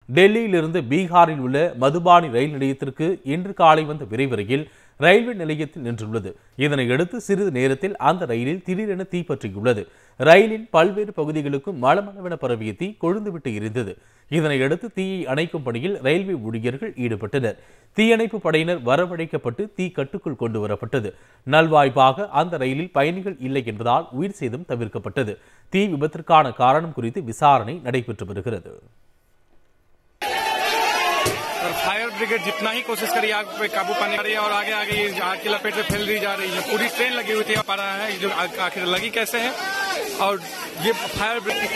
டெல்லியிலிருந்து பீகாரில் உள்ள மதுபானி ரயில் நிலையத்திற்கு இன்று காலை வந்த விரைவு ரயில் ரயில்வே நிலையத்தில் நின்றுள்ளது இதனையடுத்து சிறிது நேரத்தில் அந்த ரயிலில் திடீரென தீப்பற்றியுள்ளது ரயிலின் பல்வேறு பகுதிகளுக்கும் மளமளவென பரவிய தீ கொழுந்துவிட்டு எரிந்தது இதனையடுத்து தீயை அணைக்கும் பணியில் ரயில்வே ஊழியர்கள் ஈடுபட்டனர் தீயணைப்பு படையினர் வரவழைக்கப்பட்டு தீ கட்டுக்குள் கொண்டு வரப்பட்டது நல்வாய்ப்பாக அந்த ரயிலில் பயணிகள் இல்லை என்பதால் உயிர் சேதம் தவிர்க்கப்பட்டது தீ விபத்திற்கான காரணம் குறித்து விசாரணை நடைபெற்று வருகிறது और फायर ब्रिगेड जितना ही कोशिश करी आग पे काबू पाने कर रही है और आगे आगे ये आग की लपेट में फैल रही जा रही है पूरी ट्रेन लगी हुई थी पा रहा है जो आग आखिर लगी कैसे है और ये फायर ब्रिगेड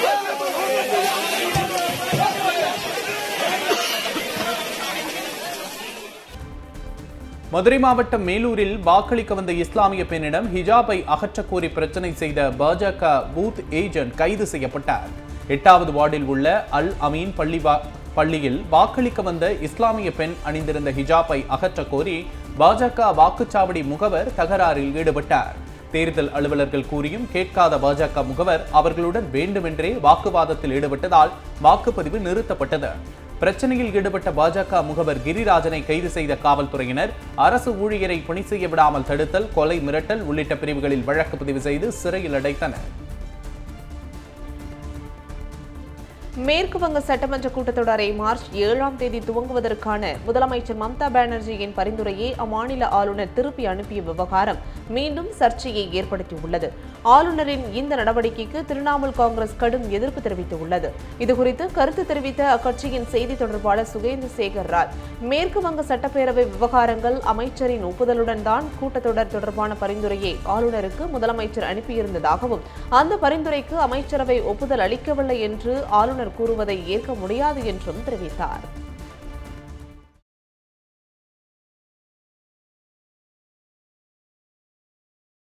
மதுரை மாவட்டம் மேலூரில் வாக்களிக்க வந்த இஸ்லாமிய பெண்ணிடம் ஹிஜாபை அகற்றக் கோரி பிரச்சனை செய்த பாஜக பூத் ஏஜென்ட் கைது செய்யப்பட்டார் எட்டாவது வார்டில் உள்ள அல் அமீன் பள்ளி வா- பள்ளியில் வாக்களிக்க வந்த இஸ்லாமிய பெண் அணிந்திருந்த ஹிஜாபை அகற்றக் கோரி பாஜக வாக்குச்சாவடி முகவர் தகராறில் ஈடுபட்டார் தேர்தல் அலுவலர்கள் கூறியும் கேட்காத பாஜக முகவர் அவர்களுடன் வேண்டுமென்றே வாக்குவாதத்தில் ஈடுபட்டதால் வாக்குப்பதிவு நிறுத்தப்பட்டது பிரச்சனையில் ஈடுபட்ட பாஜக முகவர் கிரிராஜனை கைது செய்த காவல்துறையினர் அரசு ஊழியரை பணி செய்ய விடாமல் தடுத்தல் கொலை மிரட்டல் உள்ளிட்ட பிரிவுகளில் வழக்கு பதிவு செய்து சிறையில் அடைத்தனர் மேற்கு வங்க சட்டமன்ற கூட்டத்தொடரை மார்ச் ஏழாம் தேதி துவங்குவதற்கான முதலமைச்சர் மம்தா பானர்ஜியின் பரிந்துரையை அம்மாநில ஆளுநர் திருப்பி அனுப்பிய விவகாரம் மீண்டும் சர்ச்சையை ஏற்படுத்தியுள்ளது ஆளுநரின் இந்த நடவடிக்கைக்கு திரிணாமுல் காங்கிரஸ் கடும் எதிர்ப்பு தெரிவித்துள்ளது இதுகுறித்து கருத்து தெரிவித்த அக்கட்சியின் செய்தி தொடர்பாளர் சுகேந்திர சேகர் ராஜ் மேற்கு வங்க சட்டப்பேரவை விவகாரங்கள் அமைச்சரின் ஒப்புதலுடன் தான் கூட்டத்தொடர் தொடர்பான பரிந்துரையை ஆளுநருக்கு முதலமைச்சர் அனுப்பியிருந்ததாகவும் அந்த பரிந்துரைக்கு அமைச்சரவை ஒப்புதல் அளிக்கவில்லை என்று ஆளுநர் கூறுவதை ஏற்க முடியாது என்றும் தெரிவித்தார்